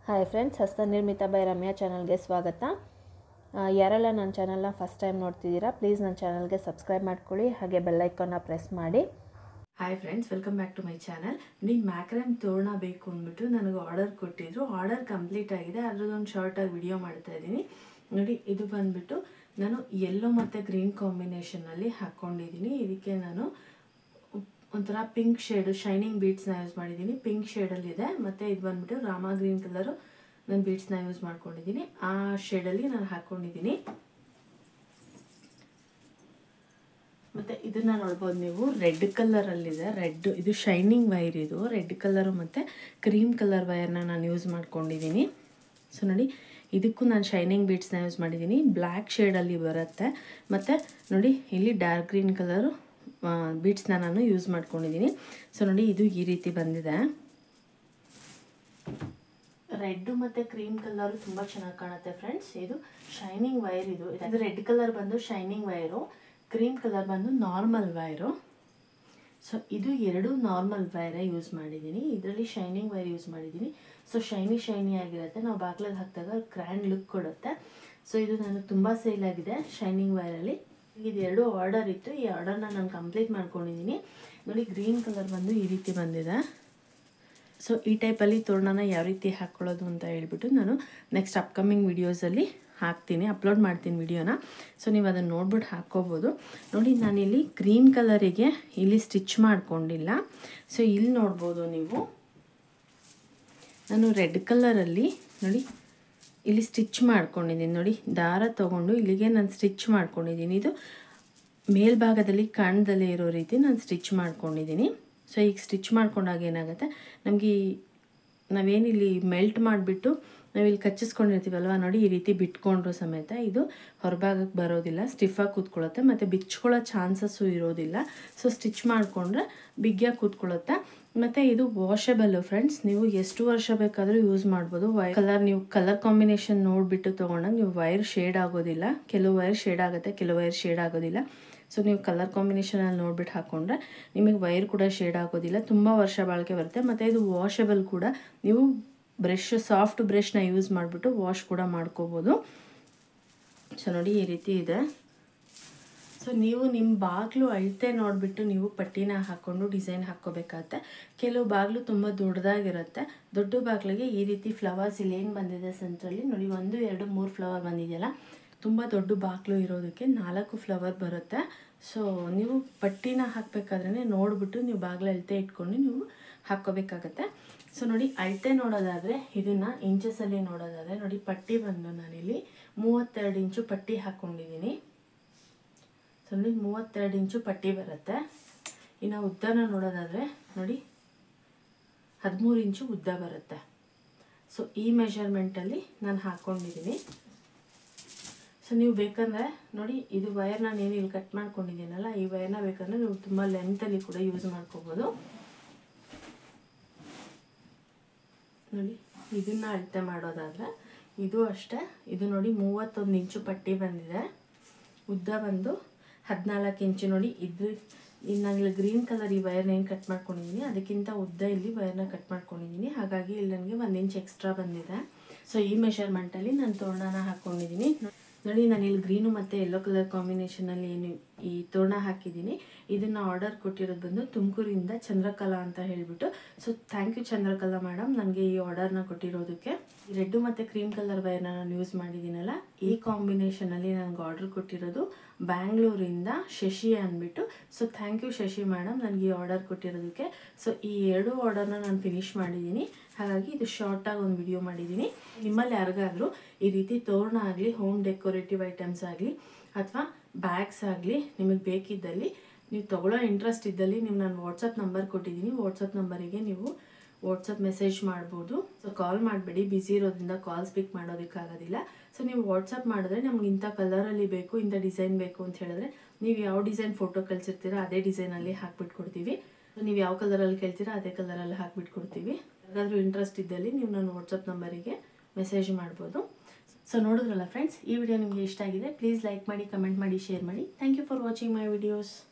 hi friends ಹಸ್ತ ನಿರ್ಮಿತ by Ramya ಚಾನಲ್ಗೆ ಸ್ವಾಗತ ಆ, ಯಾರೆಲ್ಲ ನನ್ನ ಚಾನಲ್ನ ಫಸ್ಟ್ ಟೈಮ್ ನೋಡ್ತಿದ್ದೀರಾ ಪ್ಲೀಸ್ ನನ್ನ ಚಾನಲ್ಗೆ ಸಬ್ಸ್ಕ್ರೈಬ್ ಮಾಡ್ಕೊಳ್ಳಿ ಹಾಗೆ ಬೆಲ್ಲೈಕನ್ನ ಪ್ರೆಸ್ ಮಾಡಿ hi friends welcome back to my channel ನೀವು ಮ್ಯಾಕ್ರಮ್ ತೋರಣ ಬೇಕು ಅಂದ್ಬಿಟ್ಟು ನನಗೆ ಆರ್ಡರ್ ಕೊಟ್ಟಿದ್ರು ಆರ್ಡರ್ ಕಂಪ್ಲೀಟ್ ಆಗಿದೆ ಅದ್ರದ್ದೊಂದು ಶಾರ್ಟಾಗಿ ವಿಡಿಯೋ ಮಾಡ್ತಾ ಇದ್ದೀನಿ ನೋಡಿ ಇದು ಬಂದ್ಬಿಟ್ಟು ನಾನು ಯೆಲ್ಲೋ ಮತ್ತು ಗ್ರೀನ್ ಕಾಂಬಿನೇಷನಲ್ಲಿ ಹಾಕ್ಕೊಂಡಿದ್ದೀನಿ ಇದಕ್ಕೆ ನಾನು ಒಂಥರ ಪಿಂಕ್ ಶೇಡು ಶೈನಿಂಗ್ ಬೀಡ್ಸ್ನ ಯೂಸ್ ಮಾಡಿದ್ದೀನಿ ಪಿಂಕ್ ಶೇಡಲ್ಲಿದೆ ಮತ್ತು ಇದು ಬಂದ್ಬಿಟ್ಟು ರಾಮ ಗ್ರೀನ್ ಕಲರು ನಾನು ಬೀಡ್ಸ್ನ ಯೂಸ್ ಮಾಡ್ಕೊಂಡಿದ್ದೀನಿ ಆ ಶೇಡಲ್ಲಿ ನಾನು ಹಾಕ್ಕೊಂಡಿದ್ದೀನಿ ಮತ್ತೆ ಇದನ್ನ ನೋಡ್ಬೋದು ನೀವು ರೆಡ್ ಕಲರ್ ಅಲ್ಲಿದೆ ರೆಡ್ ಇದು ಶೈನಿಂಗ್ ವೈರ್ ಇದು ರೆಡ್ ಕಲರು ಮತ್ತು ಕ್ರೀಮ್ ಕಲರ್ ವೈರ್ನ ನಾನು ಯೂಸ್ ಮಾಡ್ಕೊಂಡಿದ್ದೀನಿ ಸೊ ನೋಡಿ ಇದಕ್ಕೂ ನಾನು ಶೈನಿಂಗ್ ಬೀಡ್ಸ್ನ ಯೂಸ್ ಮಾಡಿದ್ದೀನಿ ಬ್ಲ್ಯಾಕ್ ಶೇಡಲ್ಲಿ ಬರುತ್ತೆ ಮತ್ತು ನೋಡಿ ಇಲ್ಲಿ ಡಾರ್ಕ್ ಗ್ರೀನ್ ಕಲರು ಬೀಡ್ಸ್ನ ನಾನು ಯೂಸ್ ಮಾಡ್ಕೊಂಡಿದ್ದೀನಿ ಸೊ ನೋಡಿ ಇದು ಈ ರೀತಿ ಬಂದಿದೆ ರೆಡ್ ಮತ್ತು ಕ್ರೀಮ್ ಕಲರ್ ತುಂಬ ಚೆನ್ನಾಗಿ ಕಾಣುತ್ತೆ ಫ್ರೆಂಡ್ಸ್ ಇದು ಶೈನಿಂಗ್ ವೈರ್ ಇದು ಇದು ರೆಡ್ ಕಲರ್ ಬಂದು ಶೈನಿಂಗ್ ವೈರು ಕ್ರೀಮ್ ಕಲರ್ ಬಂದು ನಾರ್ಮಲ್ ವೈರು ಸೊ ಇದು ಎರಡು ನಾರ್ಮಲ್ ವೈರೇ ಯೂಸ್ ಮಾಡಿದ್ದೀನಿ ಇದರಲ್ಲಿ ಶೈನಿಂಗ್ ವೈರ್ ಯೂಸ್ ಮಾಡಿದ್ದೀನಿ ಸೊ ಶೈನಿ ಶೈನಿ ಆಗಿರುತ್ತೆ ನಾವು ಬಾಗ್ಲಿಗೆ ಹಾಕಿದಾಗ ಗ್ರ್ಯಾಂಡ್ ಲುಕ್ ಕೊಡುತ್ತೆ ಸೊ ಇದು ನನಗೆ ತುಂಬ ಸೇಲ್ ಆಗಿದೆ ಶೈನಿಂಗ್ ವೈರಲ್ಲಿ ಇದು ಎರಡು ಆರ್ಡರ್ ಇತ್ತು ಈ ಆರ್ಡರ್ನ ನಾನು ಕಂಪ್ಲೀಟ್ ಮಾಡ್ಕೊಂಡಿದ್ದೀನಿ ನೋಡಿ ಗ್ರೀನ್ ಕಲರ್ ಬಂದು ಈ ರೀತಿ ಬಂದಿದೆ ಸೊ ಈ ಟೈಪಲ್ಲಿ ತೋರಣನ ಯಾವ ರೀತಿ ಹಾಕ್ಕೊಳ್ಳೋದು ಅಂತ ಹೇಳ್ಬಿಟ್ಟು ನಾನು ನೆಕ್ಸ್ಟ್ ಅಪ್ಕಮಿಂಗ್ ವೀಡಿಯೋಸಲ್ಲಿ ಹಾಕ್ತೀನಿ ಅಪ್ಲೋಡ್ ಮಾಡ್ತೀನಿ ವಿಡಿಯೋನ ಸೊ ನೀವು ಅದನ್ನು ನೋಡ್ಬಿಟ್ಟು ಹಾಕ್ಕೋಬೋದು ನೋಡಿ ನಾನಿಲ್ಲಿ ಗ್ರೀನ್ ಕಲರಿಗೆ ಇಲ್ಲಿ ಸ್ಟಿಚ್ ಮಾಡ್ಕೊಂಡಿಲ್ಲ ಸೊ ಇಲ್ಲಿ ನೋಡ್ಬೋದು ನೀವು ನಾನು ರೆಡ್ ಕಲರಲ್ಲಿ ನೋಡಿ ಇಲ್ಲಿ ಸ್ಟಿಚ್ ಮಾಡ್ಕೊಂಡಿದ್ದೀನಿ ನೋಡಿ ದಾರ ತೊಗೊಂಡು ಇಲ್ಲಿಗೆ ನಾನು ಸ್ಟಿಚ್ ಮಾಡ್ಕೊಂಡಿದ್ದೀನಿ ಇದು ಮೇಲ್ಭಾಗದಲ್ಲಿ ಕಾಣ್ದಲ್ಲೇ ಇರೋ ರೀತಿ ನಾನು ಸ್ಟಿಚ್ ಮಾಡ್ಕೊಂಡಿದ್ದೀನಿ ಸೊ ಈಗ ಸ್ಟಿಚ್ ಮಾಡ್ಕೊಂಡಾಗ ಏನಾಗುತ್ತೆ ನಮಗೆ ನಾವೇನಿಲ್ಲಿ ಮೆಲ್ಟ್ ಮಾಡಿಬಿಟ್ಟು ನಾವಿಲ್ಲಿ ಕಚ್ಚಿಸ್ಕೊಂಡಿರ್ತೀವಲ್ವ ನೋಡಿ ಈ ರೀತಿ ಬಿಟ್ಕೊಂಡ್ರು ಸಮೇತ ಇದು ಹೊರಭಾಗಕ್ಕೆ ಬರೋದಿಲ್ಲ ಸ್ಟಿಫಾಗಿ ಕೂತ್ಕೊಳ್ಳುತ್ತೆ ಮತ್ತು ಬಿಚ್ಕೊಳ್ಳೋ ಚಾನ್ಸಸ್ಸು ಇರೋದಿಲ್ಲ ಸೊ ಸ್ಟಿಚ್ ಮಾಡಿಕೊಂಡ್ರೆ ಬಿಗ್ಗಿಯಾಗಿ ಕೂತ್ಕೊಳ್ಳುತ್ತೆ ಮತ್ತು ಇದು ವಾಷಬಲ್ಲು ಫ್ರೆಂಡ್ಸ್ ನೀವು ಎಷ್ಟು ವರ್ಷ ಬೇಕಾದರೂ ಯೂಸ್ ಮಾಡ್ಬೋದು ವೈ ಕಲರ್ ನೀವು ಕಲರ್ ಕಾಂಬಿನೇಷನ್ ನೋಡಿಬಿಟ್ಟು ತೊಗೊಂಡಾಗ ನೀವು ವೈರ್ ಶೇಡ್ ಆಗೋದಿಲ್ಲ ಕೆಲವು ವೈರ್ ಶೇಡ್ ಆಗುತ್ತೆ ಕೆಲವು ವೈರ್ ಶೇಡ್ ಆಗೋದಿಲ್ಲ ಸೊ ನೀವು ಕಲರ್ ಕಾಂಬಿನೇಷನಲ್ಲಿ ನೋಡ್ಬಿಟ್ಟು ಹಾಕ್ಕೊಂಡ್ರೆ ನಿಮಗೆ ವೈರ್ ಕೂಡ ಶೇಡ್ ಆಗೋದಿಲ್ಲ ತುಂಬ ವರ್ಷ ಬಾಳಿಕೆ ಬರುತ್ತೆ ಮತ್ತು ಇದು ವಾಷಬಲ್ ಕೂಡ ನೀವು ಬ್ರಷ್ ಸಾಫ್ಟ್ ಬ್ರಷ್ನ ಯೂಸ್ ಮಾಡಿಬಿಟ್ಟು ವಾಶ್ ಕೂಡ ಮಾಡ್ಕೋಬೋದು ಸೊ ನೋಡಿ ಈ ರೀತಿ ಇದೆ ಸೊ ನೀವು ನಿಮ್ಮ ಬಾಗಿಲು ಅಳತೆ ನೋಡಿಬಿಟ್ಟು ನೀವು ಪಟ್ಟಿನ ಹಾಕ್ಕೊಂಡು ಡಿಸೈನ್ ಹಾಕ್ಕೋಬೇಕಾಗತ್ತೆ ಕೆಲವು ಬಾಗಿಲು ತುಂಬ ದೊಡ್ಡದಾಗಿರುತ್ತೆ ದೊಡ್ಡ ಬಾಗಿಲಿಗೆ ಈ ರೀತಿ ಫ್ಲವರ್ಸ್ ಇಲ್ಲಿ ಏನು ಬಂದಿದೆ ಸೆಂಟ್ರಲ್ಲಿ ನೋಡಿ ಒಂದು ಎರಡು ಮೂರು ಫ್ಲವರ್ ಬಂದಿದೆಯಲ್ಲ ತುಂಬ ದೊಡ್ಡ ಬಾಗಿಲು ಇರೋದಕ್ಕೆ ನಾಲ್ಕು ಫ್ಲವರ್ ಬರುತ್ತೆ ಸೊ ನೀವು ಪಟ್ಟಿನ ಹಾಕಬೇಕಾದ್ರೆ ನೋಡಿಬಿಟ್ಟು ನೀವು ಬಾಗಿಲು ಅಳತೆ ಇಟ್ಕೊಂಡು ನೀವು ಹಾಕ್ಕೋಬೇಕಾಗತ್ತೆ ಸೊ ನೋಡಿ ಅಳತೆ ನೋಡೋದಾದರೆ ಇದನ್ನು ಇಂಚಸಲ್ಲಿ ನೋಡೋದಾದರೆ ನೋಡಿ ಪಟ್ಟಿ ಬಂದು ನಾನಿಲ್ಲಿ ಮೂವತ್ತೆರಡು ಇಂಚು ಪಟ್ಟಿ ಹಾಕ್ಕೊಂಡಿದ್ದೀನಿ ಸೊ ನೋಡಿ ಮೂವತ್ತೆರಡು ಇಂಚು ಪಟ್ಟಿ ಬರುತ್ತೆ ಇನ್ನು ಉದ್ದನ ನೋಡೋದಾದರೆ ನೋಡಿ ಹದಿಮೂರು ಇಂಚು ಉದ್ದ ಬರುತ್ತೆ ಸೊ ಈ ಮೆಷರ್ಮೆಂಟಲ್ಲಿ ನಾನು ಹಾಕ್ಕೊಂಡಿದ್ದೀನಿ ಸೊ ನೀವು ಬೇಕಂದರೆ ನೋಡಿ ಇದು ವೈರ್ ನಾನು ಏನು ಇಲ್ಲಿ ಕಟ್ ಮಾಡ್ಕೊಂಡಿದ್ದೀನಲ್ಲ ಈ ವೈರ್ನ ಬೇಕಂದರೆ ನೀವು ತುಂಬ ಲೆಂತಲ್ಲಿ ಕೂಡ ಯೂಸ್ ಮಾಡ್ಕೋಬೋದು ನೋಡಿ ಇದನ್ನ ಅಳತೆ ಮಾಡೋದಾದರೆ ಇದು ಅಷ್ಟೇ ಇದು ನೋಡಿ ಮೂವತ್ತೊಂದು ಇಂಚು ಪಟ್ಟಿ ಬಂದಿದೆ ಉದ್ದ ಬಂದು ಹದಿನಾಲ್ಕು ಇಂಚು ನೋಡಿ ಇದು ಇನ್ನು ನಾನು ಗ್ರೀನ್ ಕಲರ್ ಈ ವೈರ್ನ ಏನು ಕಟ್ ಮಾಡ್ಕೊಂಡಿದ್ದೀನಿ ಅದಕ್ಕಿಂತ ಉದ್ದ ಇಲ್ಲಿ ವೈರ್ನ ಕಟ್ ಮಾಡ್ಕೊಂಡಿದ್ದೀನಿ ಹಾಗಾಗಿ ಇಲ್ಲಿ ನನಗೆ ಒಂದು ಇಂಚ್ ಎಕ್ಸ್ಟ್ರಾ ಬಂದಿದೆ ಸೊ ಈ ಮೆಷರ್ಮೆಂಟಲ್ಲಿ ನಾನು ತೋರಣನ ಹಾಕ್ಕೊಂಡಿದ್ದೀನಿ ನೋಡಿ ನಾನು ಇಲ್ಲಿ ಗ್ರೀನು ಮತ್ತು ಯೆಲ್ಲೋ ಕಲರ್ ಕಾಂಬಿನೇಷನಲ್ಲಿ ಏನು ಈ ತೋರಣ ಹಾಕಿದ್ದೀನಿ ಇದನ್ನು ಆರ್ಡರ್ ಕೊಟ್ಟಿರೋದು ಬಂದು ತುಮಕೂರಿಂದ ಚಂದ್ರಕಲಾ ಅಂತ ಹೇಳಿಬಿಟ್ಟು so thank you Chandrakala madam ನನಗೆ ಈ ಆರ್ಡರ್ನ ಕೊಟ್ಟಿರೋದಕ್ಕೆ ರೆಡ್ಡು ಮತ್ತು ಕ್ರೀಮ್ ಕಲರ್ ವೈರ್ನ ನಾನು ಯೂಸ್ ಮಾಡಿದ್ದೀನಲ್ಲ ಈ ಕಾಂಬಿನೇಷನಲ್ಲಿ ನನಗೆ ಆರ್ಡರ್ ಕೊಟ್ಟಿರೋದು ಬ್ಯಾಂಗ್ಳೂರಿಂದ ಶಶಿ ಅಂದ್ಬಿಟ್ಟು so thank you Shashi madam ನನಗೆ ಈ ಆರ್ಡರ್ ಕೊಟ್ಟಿರೋದಕ್ಕೆ ಸೊ ಈ ಎರಡು ಆರ್ಡರ್ನ ನಾನು ಫಿನಿಶ್ ಮಾಡಿದ್ದೀನಿ ಹಾಗಾಗಿ ಇದು ಶಾರ್ಟಾಗಿ ಒಂದು ವಿಡಿಯೋ ಮಾಡಿದ್ದೀನಿ ನಿಮ್ಮಲ್ಲಿ ಯಾರಿಗಾದರೂ ಈ ರೀತಿ ತೋರಣ ಆಗಲಿ ಹೋಮ್ ಡೆಕೋರೇಟಿವ್ ಐಟಮ್ಸ್ ಆಗಲಿ ಅಥವಾ ಬ್ಯಾಗ್ಸ್ ಆಗಲಿ ನಿಮಗೆ ಬೇಕಿದ್ದಲ್ಲಿ ನೀವು ತೊಗೊಳ್ಳೋ ಇಂಟ್ರೆಸ್ಟ್ ಇದ್ದಲ್ಲಿ ನೀವು ನಾನು ವಾಟ್ಸಪ್ ನಂಬರ್ ಕೊಟ್ಟಿದ್ದೀನಿ ವಾಟ್ಸಪ್ ನಂಬರಿಗೆ ನೀವು ವಾಟ್ಸಪ್ ಮೆಸೇಜ್ ಮಾಡ್ಬೋದು ಸೊ ಕಾಲ್ ಮಾಡಬೇಡಿ ಬ್ಯುಸಿ ಇರೋದ್ರಿಂದ ಕಾಲ್ಸ್ ಪಿಕ್ ಮಾಡೋದಕ್ಕಾಗೋದಿಲ್ಲ ಸೊ ನೀವು ವಾಟ್ಸಪ್ ಮಾಡಿದ್ರೆ ನಮ್ಗೆ ಇಂಥ ಕಲರಲ್ಲಿ ಬೇಕು ಇಂಥ ಡಿಸೈನ್ ಬೇಕು ಅಂತ ಹೇಳಿದ್ರೆ ನೀವು ಯಾವ ಡಿಸೈನ್ ಫೋಟೋ ಕಳಿಸಿರ್ತೀರಾ ಅದೇ ಡಿಸೈನಲ್ಲಿ ಹಾಕ್ಬಿಟ್ಟು ಕೊಡ್ತೀವಿ ನೀವು ಯಾವ ಕಲರಲ್ಲಿ ಕೇಳ್ತೀರಾ ಅದೇ ಕಲರಲ್ಲಿ ಹಾಕ್ಬಿಟ್ಟು ಕೊಡ್ತೀವಿ ಯಾರಿಗಾದ್ರೂ ಇಂಟ್ರೆಸ್ಟ್ ಇದ್ದಲ್ಲಿ ನೀವು ನನ್ನ ವಾಟ್ಸಪ್ ನಂಬರಿಗೆ ಮೆಸೇಜ್ ಮಾಡ್ಬೋದು ಸೊ ನೋಡಿದ್ರಲ್ಲ ಫ್ರೆಂಡ್ಸ್ ಈ ವಿಡಿಯೋ ನಿಮಗೆ ಇಷ್ಟ ಆಗಿದೆ ಪ್ಲೀಸ್ ಲೈಕ್ ಮಾಡಿ ಕಮೆಂಟ್ ಮಾಡಿ ಶೇರ್ ಮಾಡಿ thank you for watching my videos